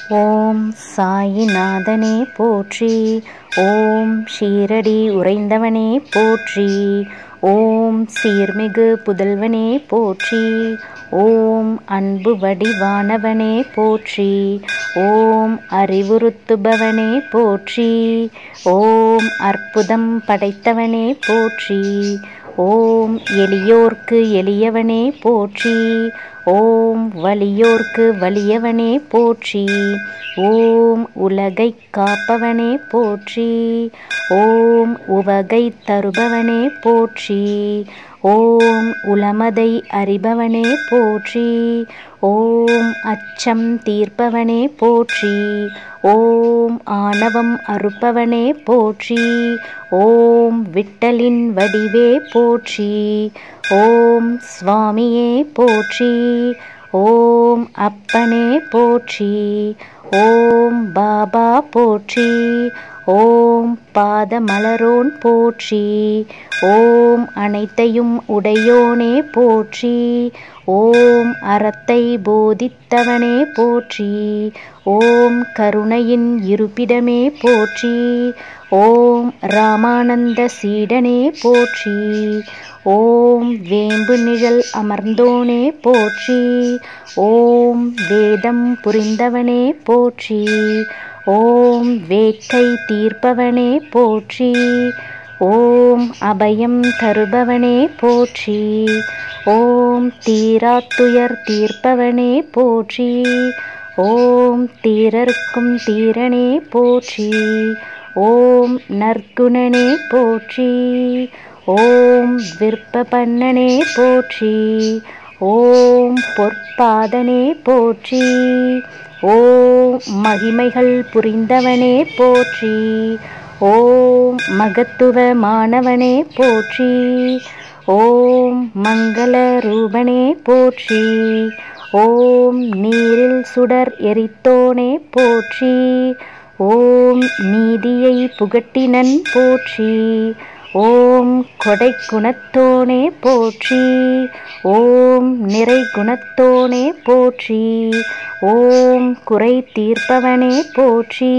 ஓம் சாயிநாதனே போற்றி ஓம் ஷீரடி உறைந்தவனே போற்றி ஓம் சீர்மிகு புதல்வனே போற்றி ஓம் அன்பு வடிவானவனே போற்றி ஓம் அறிவுறுத்துபவனே போற்றி ஓம் அற்புதம் படைத்தவனே போற்றி ஓம் எளியோர்க்கு எளியவனே போற்றி ஓம் வலியோர்க்கு வலியவனே போற்றி ஓம் உலகை காப்பவனே போற்றி ஓம் உவகை தருபவனே போற்றி ஓம் உளமதை அறிபவனே போற்றி ஓம் அச்சம் தீர்ப்பவனே போற்றி ஓம் ஆணவம் அறுப்பவனே போற்றி ஓம் விட்டலின் வடிவே போற்றி ஓம் சுவாமியே போற்றி ஓம் அப்பனே போற்றி ஓம் பாபா போற்றி ஓம் பாதமலரோன் போற்றி ஓம் அனைத்தையும் உடையோனே போற்றி ஓம் அறத்தை போதித்தவனே போற்றி ஓம் கருணையின் இருப்பிடமே போற்றி ஓம் ராமானந்த சீடனே போற்றி ஓம் வேம்பு நிழல் அமர்ந்தோனே போற்றி ஓம் வேதம் புரிந்தவனே போற்றி ஓம் வேட்கை தீர்ப்பவனே போற்றி ஓம் அபயம் தருபவனே போற்றி ஓம் தீராத்துயர் தீர்ப்பவனே போற்றி ஓம் தீரர்க்கும் தீரனே போற்றி ஓம் நற்குணனே போற்றி ஓம் விற்பபன்னனே போற்றி ஓம் பொற்பாதனே போற்றி ஓம் மகிமைகள் புரிந்தவனே போற்றி ஓம் மகத்துவமானவனே போற்றி ஓம் மங்கள ரூபனே போற்றி ஓம் நீரில் சுடர் எரித்தோனே போற்றி ஓம் நீதியை புகட்டினன் போற்றி ஓம் கொடை குணத்தோனே போற்றி ஓம் நிறை குணத்தோனே போற்றி ஓம் குறை தீர்ப்பவனே போற்றி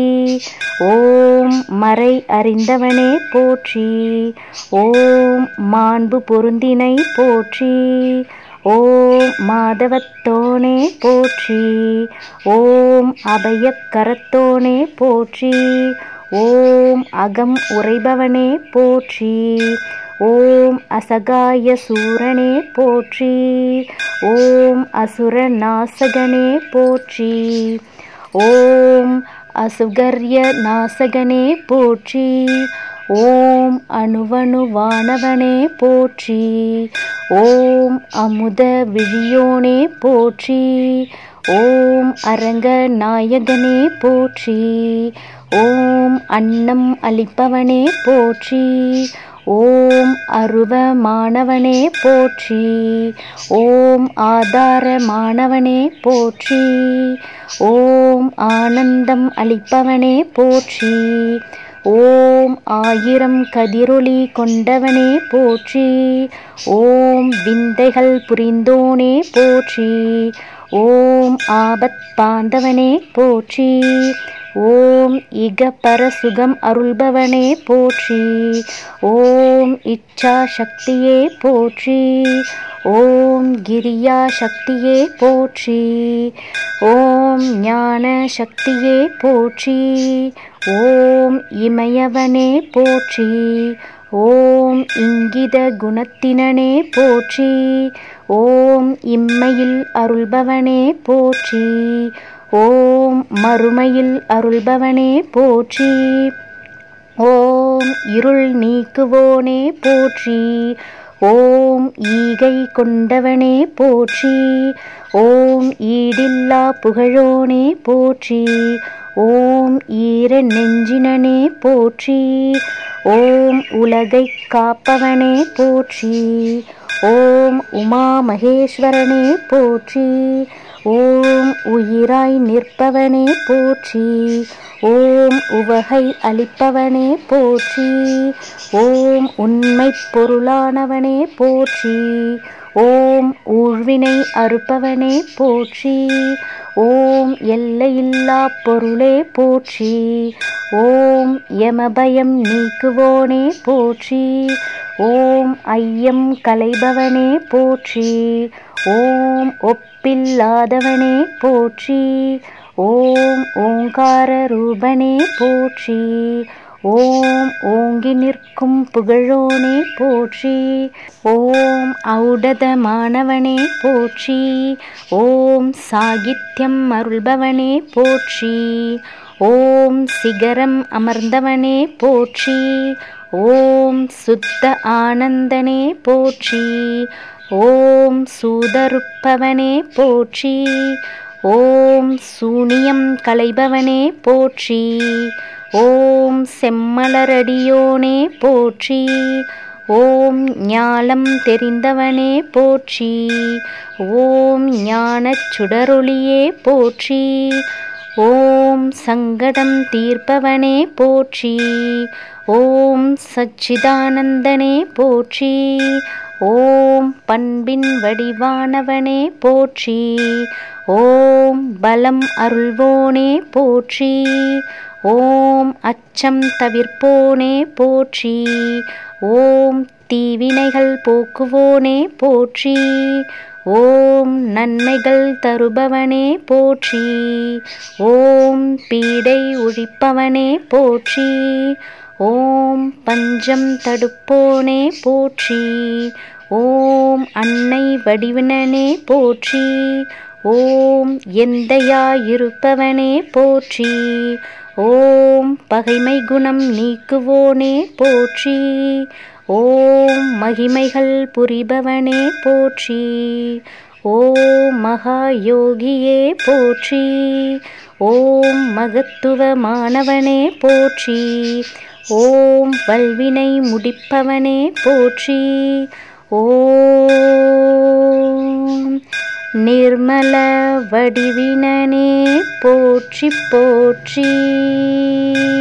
ஓம் மறை அறிந்தவனே போற்றி ஓம் மாண்பு பொருந்தினை போற்றி ஓம் மாதவத்தோனே போற்றி ஓம் அபயக்கரத்தோனே போற்றி ஓம் அகம் உறைபவனே போற்றி ஓம் அசகாய சூரனே போற்றி ஓம் அசுர நாசகனே போற்றி ஓம் அசுகர்ய நாசகனே போற்றி ஓம் அணுவணுவானவனே போற்றி ஓம் அமுத விழியோனே போற்றி ஓம் அரங்க நாயகனே போற்றி ஓம் அன்னம் அளிப்பவனே போற்றி ஓம் அருவமானவனே போற்றி ஓம் ஆதாரமானவனே போற்றி ஓம் ஆனந்தம் அளிப்பவனே போற்றி ஓம் ஆயிரம் கதிரொளி கொண்டவனே போற்றி ஓம் விந்தைகள் புரிந்தோனே போற்றி ஓம் ஆபத் பாந்தவனே போற்றி ஓம் இக பரசுகம் அருள்பவனே போற்றி ஓம் இச்சா சக்தியே போற்றி ஓம் கிரியா சக்தியே போற்றி ஓம் ஞான சக்தியே போற்றி ஓம் இமயவனே போற்றி ஓம் இங்கித குணத்தினனே போற்றி ஓம் இம்மையில் அருள்பவனே போற்றி ஓம் மறுமையில் அருள்பவனே போற்றி ஓம் இருள் நீக்குவோனே போற்றி ஓம் ஈகை கொண்டவனே போற்றி ஓம் ஈடில்லா புகழோனே போற்றி ஓம் ஈர நெஞ்சினனே போற்றி ஓம் உலகை காப்பவனே போற்றி ஓம் உமா மகேஸ்வரனே போற்றி ஓம் உயிராய் நிற்பவனே போற்றி ஓம் உவகை அளிப்பவனே போற்றி ஓம் உண்மை பொருளானவனே போற்றி ஓம் ஊழ்வினை அறுப்பவனே போற்றி ஓம் எல்லையில்லா பொருளே போற்றி ஓம் யமபயம் நீக்குவோனே போற்றி ஓம் ஐயம் கலைபவனே போற்றி ஓம் ஒப்பில்லாதவனே போற்றி ஓம் ஓங்கார ரூபனே போற்றி ஓம் ஓங்கி நிற்கும் புகழோனே போற்றி ஓம் ஔடதமானவனே போற்றி ஓம் சாகித்யம் அருள்பவனே போற்றி ஓம் சிகரம் அமர்ந்தவனே போற்றி ஓம் சுத்த ஆனந்தனே போற்றி ஓம் சூதருப்பவனே போற்றி ஓம் சூனியம் களைபவனே போற்றி ஓம் செம்மலரடியோனே போற்றி ஓம் ஞாலம் தெரிந்தவனே போற்றி ஓம் ஞானச் சுடரொளியே போற்றி ஓம் சங்கடம் தீர்ப்பவனே போற்றி ஓம் சச்சிதானந்தனே போற்றி ஓம் பண்பின் வடிவானவனே போற்றி ஓம் பலம் அருள்வோனே போற்றி ஓம் அச்சம் தவிர்ப்போனே போற்றி ஓம் தீவினைகள் போக்குவோனே போற்றி ஓம் நன்மைகள் தருபவனே போற்றி ஓம் பீடை ஒழிப்பவனே போற்றி ஓம் பஞ்சம் தடுப்போனே போற்றி ஓம் அன்னை வடிவினனே போற்றி ஓம் எந்தையாயிருப்பவனே போற்றி ஓம் பகைமை குணம் நீக்குவோனே போற்றி ஓம் மகிமைகள் புரிபவனே போற்றி ஓம் மகா யோகியே போற்றி ஓம் மகத்துவமானவனே போற்றி ஓம் வல்வினை முடிப்பவனே போற்றி ஓம் நிர்மல வடிவினனே போற்றி போற்றி